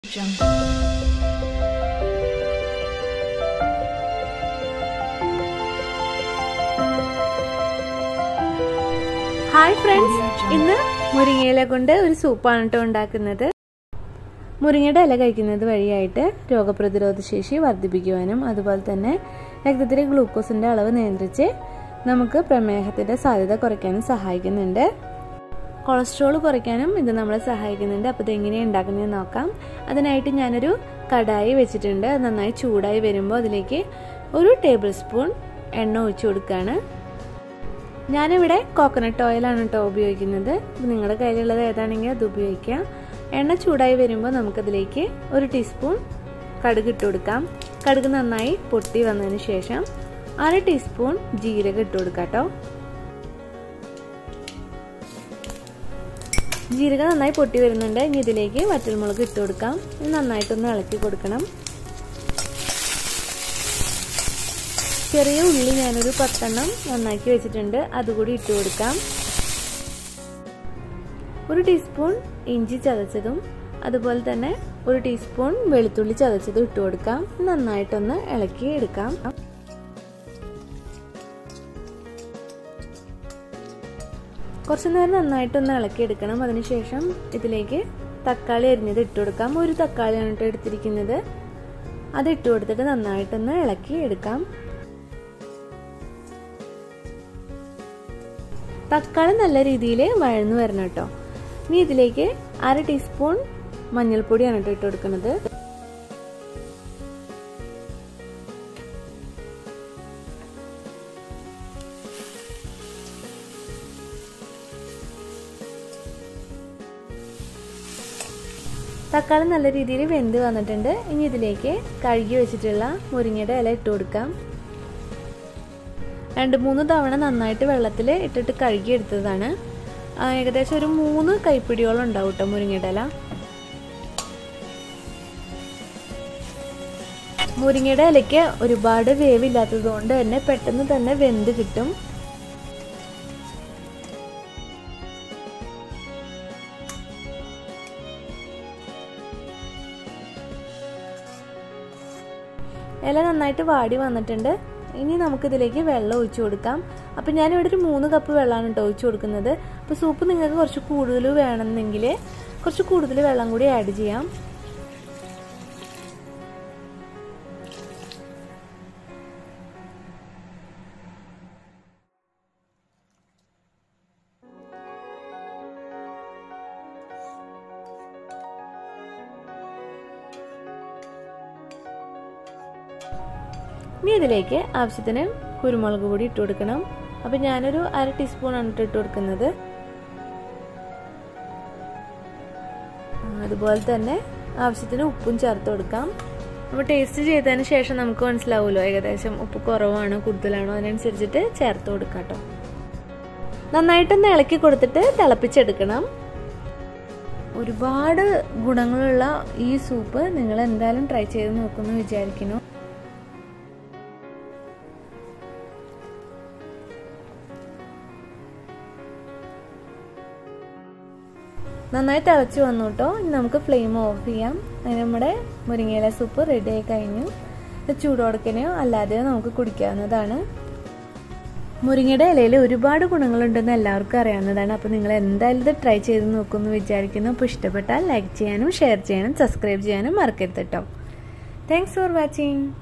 hi friends ഇന്ന് മുരിങ്ങയില കൊണ്ട് ഒരു സൂപ്പാണ് കേട്ടോ ഉണ്ടാക്കുന്നത് മുരിങ്ങയുടെ ഇല കഴിക്കുന്നത് വഴിയായിട്ട് രോഗപ്രതിരോധ ശേഷി വർദ്ധിപ്പിക്കുവാനും അതുപോലെ തന്നെ രക്തത്തിലെ ഗ്ലൂക്കോസിന്റെ അളവ് നിയന്ത്രിച്ച് നമുക്ക് പ്രമേഹത്തിന്റെ സാധ്യത കുറയ്ക്കാനും സഹായിക്കുന്നുണ്ട് കൊളസ്ട്രോൾ കുറയ്ക്കാനും ഇത് നമ്മളെ സഹായിക്കുന്നുണ്ട് അപ്പോൾ ഇത് എങ്ങനെയാണ് ഉണ്ടാക്കുന്നതെന്ന് നോക്കാം അതിനായിട്ട് ഞാനൊരു കടായി വെച്ചിട്ടുണ്ട് അത് നന്നായി ചൂടായി വരുമ്പോൾ അതിലേക്ക് ഒരു ടേബിൾ സ്പൂൺ എണ്ണ ഒഴിച്ചു കൊടുക്കുകയാണ് ഞാനിവിടെ കോക്കനട്ട് ഓയിലാണ് കേട്ടോ ഉപയോഗിക്കുന്നത് നിങ്ങളുടെ കയ്യിലുള്ളത് ഏതാണെങ്കിൽ അത് ഉപയോഗിക്കാം എണ്ണ ചൂടായി വരുമ്പോൾ നമുക്കതിലേക്ക് ഒരു ടീസ്പൂൺ കടുക് ഇട്ട് കൊടുക്കാം കടുക് നന്നായി പൊട്ടി വന്നതിന് ശേഷം അര ടീസ്പൂൺ ജീരകം ഇട്ട് കൊടുക്കാം കേട്ടോ ജീരകം നന്നായി പൊട്ടി വരുന്നുണ്ട് ഇനി ഇതിലേക്ക് വറ്റൽമുളക് ഇട്ട് കൊടുക്കാം നന്നായിട്ടൊന്ന് ഇളക്കി കൊടുക്കണം ചെറിയ ഉള്ളി ഞാനൊരു പത്തെണ്ണം നന്നാക്കി വെച്ചിട്ടുണ്ട് അതുകൂടി ഇട്ട് കൊടുക്കാം ഒരു ടീസ്പൂൺ ഇഞ്ചി ചതച്ചതും അതുപോലെ തന്നെ ഒരു ടീസ്പൂൺ വെളുത്തുള്ളി ചതച്ചതും ഇട്ട് കൊടുക്കാം നന്നായിട്ടൊന്ന് ഇളക്കി എടുക്കാം കുറച്ച് നേരം നന്നായിട്ടൊന്ന് ഇളക്കി എടുക്കണം അതിനുശേഷം ഇതിലേക്ക് തക്കാളി അരിഞ്ഞത് ഇട്ട് കൊടുക്കാം ഒരു തക്കാളിയാണ് കേട്ടോ എടുത്തിരിക്കുന്നത് അത് ഇട്ട് കൊടുത്തിട്ട് നന്നായിട്ടൊന്ന് ഇളക്കി എടുക്കാം തക്കാളി നല്ല രീതിയിൽ വഴന്നു വരണം കേട്ടോ ഇനി ഇതിലേക്ക് അര ടീസ്പൂൺ മഞ്ഞൾപ്പൊടിയാണ് കേട്ടോ ഇട്ട് കൊടുക്കുന്നത് തക്കാളി നല്ല രീതിയിൽ വെന്ത് വന്നിട്ടുണ്ട് ഇനി ഇതിലേക്ക് കഴുകി വെച്ചിട്ടുള്ള മുരിങ്ങയുടെ ഇല ഇട്ട് കൊടുക്കാം രണ്ട് മൂന്ന് തവണ നന്നായിട്ട് വെള്ളത്തിൽ ഇട്ടിട്ട് കഴുകി എടുത്തതാണ് ഏകദേശം ഒരു മൂന്ന് കൈപ്പിടിയോളം ഉണ്ടാവും കേട്ടോ മുരിങ്ങയുടെ ഇല മുരിങ്ങയുടെ ഇലയ്ക്ക് ഒരുപാട് വേവില്ലാത്തത് കൊണ്ട് തന്നെ പെട്ടെന്ന് തന്നെ വെന്ത് കിട്ടും ഇല നന്നായിട്ട് വാടി വന്നിട്ടുണ്ട് ഇനി നമുക്കിതിലേക്ക് വെള്ളം ഒഴിച്ചു കൊടുക്കാം അപ്പം ഞാനിവിടെ ഒരു മൂന്ന് കപ്പ് വെള്ളമാണ് കേട്ടോ ഒഴിച്ചു കൊടുക്കുന്നത് അപ്പോൾ സൂപ്പ് നിങ്ങൾക്ക് കുറച്ച് കൂടുതൽ വേണമെന്നെങ്കിൽ കുറച്ച് കൂടുതൽ വെള്ളം കൂടി ആഡ് ചെയ്യാം ഇനി ഇതിലേക്ക് ആവശ്യത്തിന് കുരുമുളക് പൊടി ഇട്ട് കൊടുക്കണം അപ്പം ഞാനൊരു അര ടീസ്പൂൺ ആണ് ഇട്ട് കൊടുക്കുന്നത് അതുപോലെ തന്നെ ആവശ്യത്തിന് ഉപ്പും ചേർത്ത് കൊടുക്കാം അപ്പോൾ ടേസ്റ്റ് ചെയ്തതിന് ശേഷം നമുക്ക് മനസ്സിലാവുമല്ലോ ഏകദേശം ഉപ്പ് കുറവാണോ കൂടുതലാണോ അതിനനുസരിച്ചിട്ട് ചേർത്ത് കൊടുക്കാം കേട്ടോ നന്നായിട്ടൊന്ന് ഇളക്കി കൊടുത്തിട്ട് തിളപ്പിച്ചെടുക്കണം ഒരുപാട് ഗുണങ്ങളുള്ള ഈ സൂപ്പ് നിങ്ങൾ എന്തായാലും ട്രൈ ചെയ്ത് നോക്കുമെന്ന് വിചാരിക്കുന്നു നന്നായി തിളച്ച് വന്നു കേട്ടോ ഇനി നമുക്ക് ഫ്ലെയിം ഓഫ് ചെയ്യാം അതിന് നമ്മുടെ മുരിങ്ങയില സൂപ്പ് റെഡി ആയി കഴിഞ്ഞു ചൂടോടക്കനെയോ അല്ലാതെയോ നമുക്ക് കുടിക്കാവുന്നതാണ് മുരിങ്ങയുടെ ഇലയിൽ ഒരുപാട് ഗുണങ്ങളുണ്ടെന്ന് എല്ലാവർക്കും അറിയാവുന്നതാണ് അപ്പോൾ നിങ്ങൾ എന്തായാലും ഇത് ട്രൈ ചെയ്ത് നോക്കുമെന്ന് വിചാരിക്കുന്നു അപ്പോൾ ഇഷ്ടപ്പെട്ടാൽ ലൈക്ക് ചെയ്യാനും ഷെയർ ചെയ്യാനും സബ്സ്ക്രൈബ് ചെയ്യാനും മറക്കരുത് കേട്ടോ താങ്ക്സ് ഫോർ വാച്ചിങ്